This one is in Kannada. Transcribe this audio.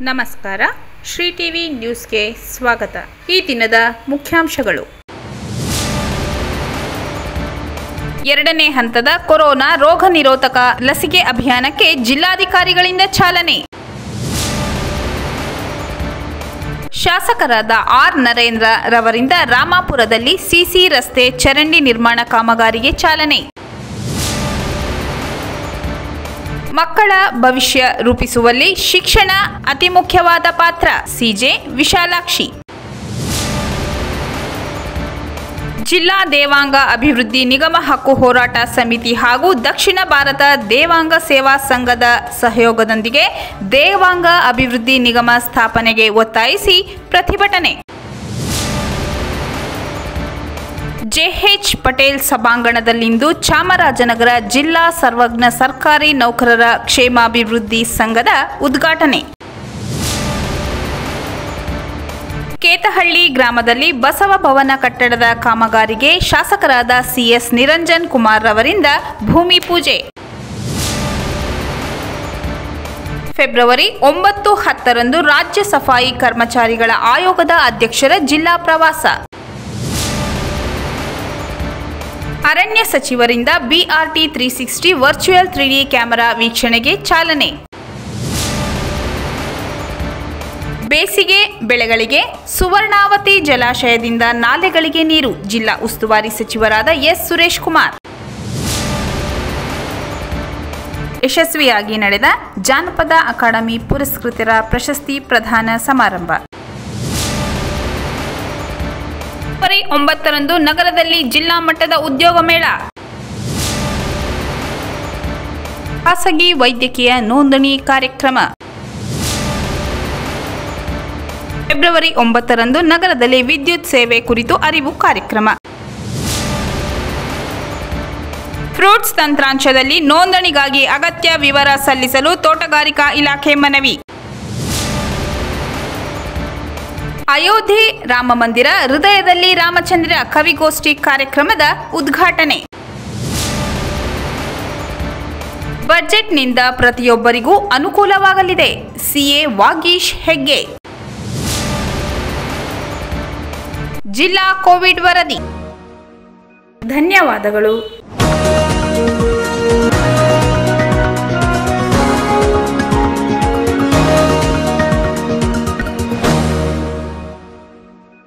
ನಮಸ್ಕಾರ ಶ್ರೀ ಟಿವಿ ನ್ಯೂಸ್ಗೆ ಸ್ವಾಗತ ಈ ದಿನದ ಮುಖ್ಯಾಂಶಗಳು ಎರಡನೇ ಹಂತದ ಕೊರೋನಾ ರೋಗ ನಿರೋಧಕ ಲಸಿಕೆ ಅಭಿಯಾನಕ್ಕೆ ಜಿಲ್ಲಾಧಿಕಾರಿಗಳಿಂದ ಚಾಲನೆ ಶಾಸಕರಾದ ಆರ್ ನರೇಂದ್ರ ರವರಿಂದ ರಾಮಾಪುರದಲ್ಲಿ ಸಿಸಿ ರಸ್ತೆ ಚರಂಡಿ ನಿರ್ಮಾಣ ಕಾಮಗಾರಿಗೆ ಚಾಲನೆ ಮಕ್ಕಳ ಭವಿಷ್ಯ ರೂಪಿಸುವಲ್ಲಿ ಶಿಕ್ಷಣ ಅತಿ ಮುಖ್ಯವಾದ ಪಾತ್ರ ಸಿಜೆ ವಿಶಾಲಾಕ್ಷಿ ಜಿಲ್ಲಾ ದೇವಾಂಗ ಅಭಿವೃದ್ಧಿ ನಿಗಮ ಹಕ್ಕು ಹೋರಾಟ ಸಮಿತಿ ಹಾಗೂ ದಕ್ಷಿಣ ಭಾರತ ದೇವಾಂಗ ಸೇವಾ ಸಂಘದ ಸಹಯೋಗದೊಂದಿಗೆ ದೇವಾಂಗ ಅಭಿವೃದ್ಧಿ ನಿಗಮ ಸ್ಥಾಪನೆಗೆ ಒತ್ತಾಯಿಸಿ ಪ್ರತಿಭಟನೆ ಜೆಎಚ್ ಪಟೇಲ್ ಸಭಾಂಗಣದಲ್ಲಿಂದು ಚಾಮರಾಜನಗರ ಜಿಲ್ಲಾ ಸರ್ವಜ್ಞ ಸರ್ಕಾರಿ ನೌಕರರ ಕ್ಷೇಮಾಭಿವೃದ್ಧಿ ಸಂಘದ ಉದ್ಘಾಟನೆ ಕೇತಹಳ್ಳಿ ಗ್ರಾಮದಲ್ಲಿ ಬಸವ ಭವನ ಕಟ್ಟಡದ ಕಾಮಗಾರಿಗೆ ಶಾಸಕರಾದ ಸಿಎಸ್ ನಿರಂಜನ್ ಕುಮಾರ್ ರವರಿಂದ ಭೂಮಿ ಪೂಜೆ ಫೆಬ್ರವರಿ ಒಂಬತ್ತು ಹತ್ತರಂದು ರಾಜ್ಯ ಸಫಾಯಿ ಕರ್ಮಚಾರಿಗಳ ಆಯೋಗದ ಅಧ್ಯಕ್ಷರ ಜಿಲ್ಲಾ ಪ್ರವಾಸ ಅರಣ್ಯ ಸಚಿವರಿಂದ BRT three sixty virtual three D camera ವೀಕ್ಷಣೆಗೆ ಚಾಲನೆ ಬೇಸಿಗೆ ಬೆಳೆಗಳಿಗೆ ಸುವರ್ಣಾವತಿ ಜಲಾಶಯದಿಂದ ನಾಲೆಗಳಿಗೆ ನೀರು ಜಿಲ್ಲಾ ಉಸ್ತುವಾರಿ ಸಚಿವರಾದ ಎಸ್ ಸುರೇಶ್ ಕುಮಾರ್ ಯಶಸ್ವಿಯಾಗಿ ನಡೆದ ಜಾನಪದ ಅಕಾಡೆಮಿ ಪುರಸ್ಕೃತರ ಪ್ರಶಸ್ತಿ ಪ್ರದಾನ ಸಮಾರಂಭ ಫೆಬ್ರವರಿ ಒಂಬತ್ತರಂದು ನಗರದಲ್ಲಿ ಜಿಲ್ಲಾ ಮಟ್ಟದ ಉದ್ಯೋಗ ಮೇಳ ಖಾಸಗಿ ವೈದ್ಯಕೀಯ ನೋಂದಣಿ ಕಾರ್ಯಕ್ರಮ ಫೆಬ್ರವರಿ ಒಂಬತ್ತರಂದು ನಗರದಲ್ಲಿ ವಿದ್ಯುತ್ ಸೇವೆ ಕುರಿತು ಅರಿವು ಕಾರ್ಯಕ್ರಮ ಫ್ರೂಟ್ಸ್ ತಂತ್ರಾಂಶದಲ್ಲಿ ನೋಂದಣಿಗಾಗಿ ಅಗತ್ಯ ವಿವರ ಸಲ್ಲಿಸಲು ತೋಟಗಾರಿಕಾ ಇಲಾಖೆ ಮನವಿ ಅಯೋಧ್ಯೆ ರಾಮ ಮಂದಿರ ಹೃದಯದಲ್ಲಿ ರಾಮಚಂದ್ರ ಕವಿಗೋಷ್ಠಿ ಕಾರ್ಯಕ್ರಮದ ಉದ್ಘಾಟನೆ ಬಜೆಟ್ನಿಂದ ಪ್ರತಿಯೊಬ್ಬರಿಗೂ ಅನುಕೂಲವಾಗಲಿದೆ ಸಿಎ ವಾಗೀಶ್ ಹೆಗ್ಗೆ ಜಿಲ್ಲಾ ಕೋವಿಡ್ ವರದಿ ಧನ್ಯವಾದಗಳು